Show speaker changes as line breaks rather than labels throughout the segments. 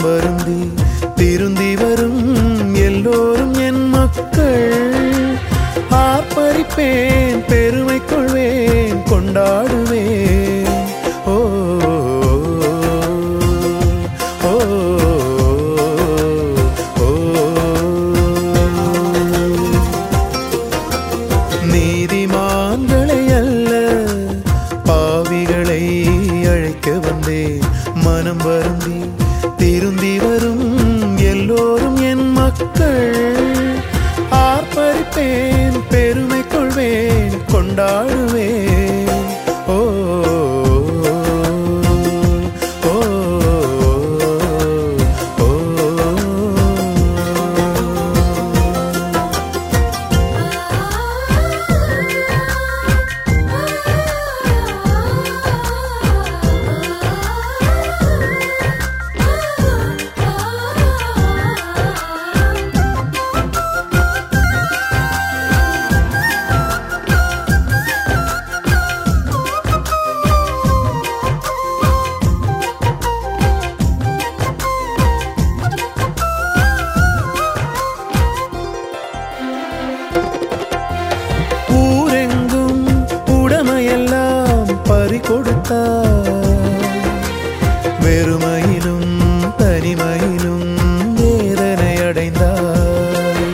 மனம் வருந்தி திருந்தி வரும் எல்லோரும் என் மக்கள் ஆர்ப்பரிப்பேன் பெருமை கொள்வேன் கொண்டாடுவேன் ஓ ஓ, ஓ, ஓ. நீதிமான்களை அல்ல பாவிகளை அழைக்க வந்தேன் மனம் வருந்தி திருந்தி வரும் எல்லோரும் என் மக்கள் ஆர்ப்பரிப்பேன் பெருமை கொள்வேன் கொண்டாடுவேன் ஓ ஓ, ஓ, ஓ. ஊரெங்கும் உடமையெல்லாம் பறி கொடுத்தார் வெறுமையிலும் தனிமையிலும் வேதனை அடைந்தார்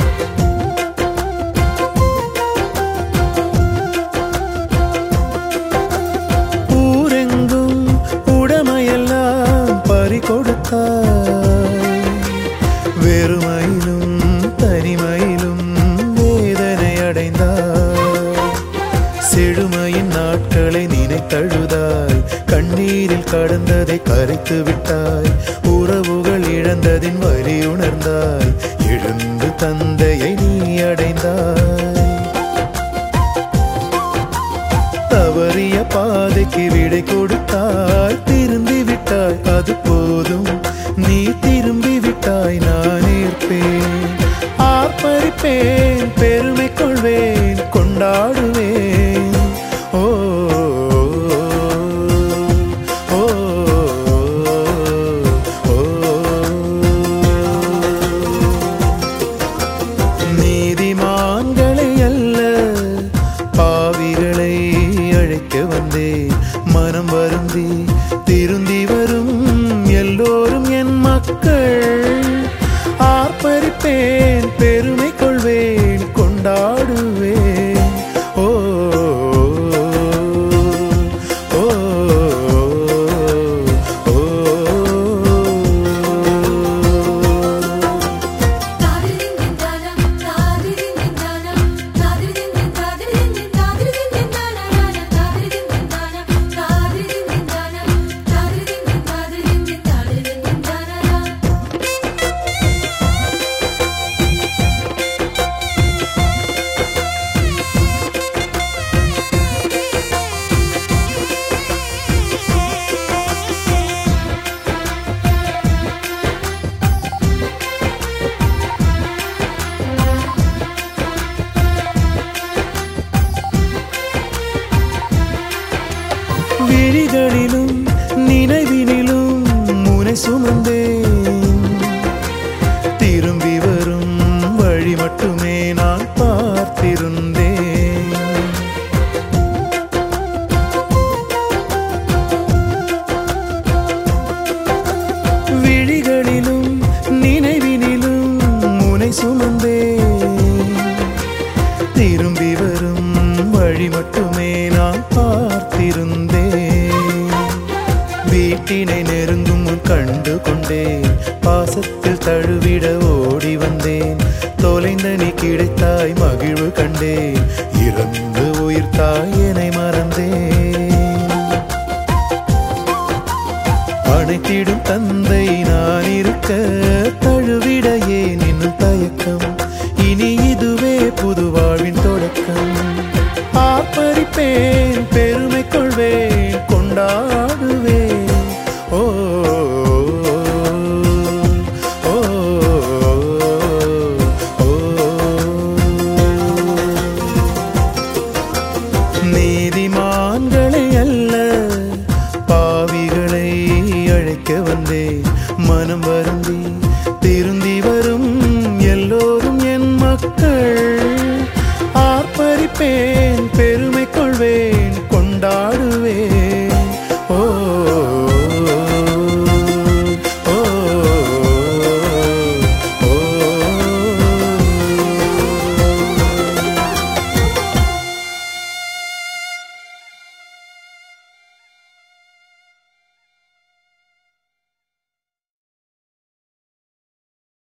ஊரெங்கும் உடமையெல்லாம் பறி கொடுத்தார் வெறுமையிலும் தனிமையிலும் வேதனை அடைந்தார் செழுமையின் நாட்களை நினைத்தழுதாய் கண்ணீரில் கடந்ததை கரைத்து விட்டாய் உறவுகள் இழந்ததின் வலி உணர்ந்தாய் எழுந்து தந்தையை நீ அடைந்தாய் தவறிய பாதைக்கு விடை கொடுத்தாய் திரும்பி விட்டாய் அது போதும் நீ திரும்பி விட்டாய் நான் ஏற்பேன் ஆர்ப்பரிப்பேன் பெருமை கொள்வேன் கொண்டாடுவேன் ஓ ஓ, ஓ. நீதிமான்களை அல்ல பாவிகளை அழைக்க வந்தேன் மனம் வருந்தி திருந்தி வரும் எல்லோரும் என் மக்கள் ஆர்ப்பரிப்பேன் பெருமை கொள்வேன் கொண்டாடுவேன் ஓ ஓ, ஓ, ஓ. விழிகளிலும் நினைவினிலும் முனை சுமந்தேன் திரும்பி வரும் வழி மட்டுமே நான் பார்த்திருந்தேன் விழிகளிலும் நினைவினிலும் முனை சுமந்தேன் திரும்பி வரும் வழி மட்டுமே நான் பார்த்திருந்தேன் வீட்டினை நெருங்கும் முன் கண்டு கொண்டேன் பாசத்தில் தழுவிட ஓடி வந்தேன் தொலைந்த நீ கிடைத்தாய் மகிழ்வு கண்டேன் இறந்து உயிர் தாயனை மறந்தேன் அணைத்திடும் தந்தை நான் இருக்க தழுவிட ஏன் இன்னும் தயக்கம் இனி இதுவே புது வாழ்வின் தொடக்கம் ஆர்ப்பரிப்பேன் பெருமை கொள்வேன் கொண்டாடுவேன் ஓ ஓ, ஓ, ஓ. நீதிமான்களை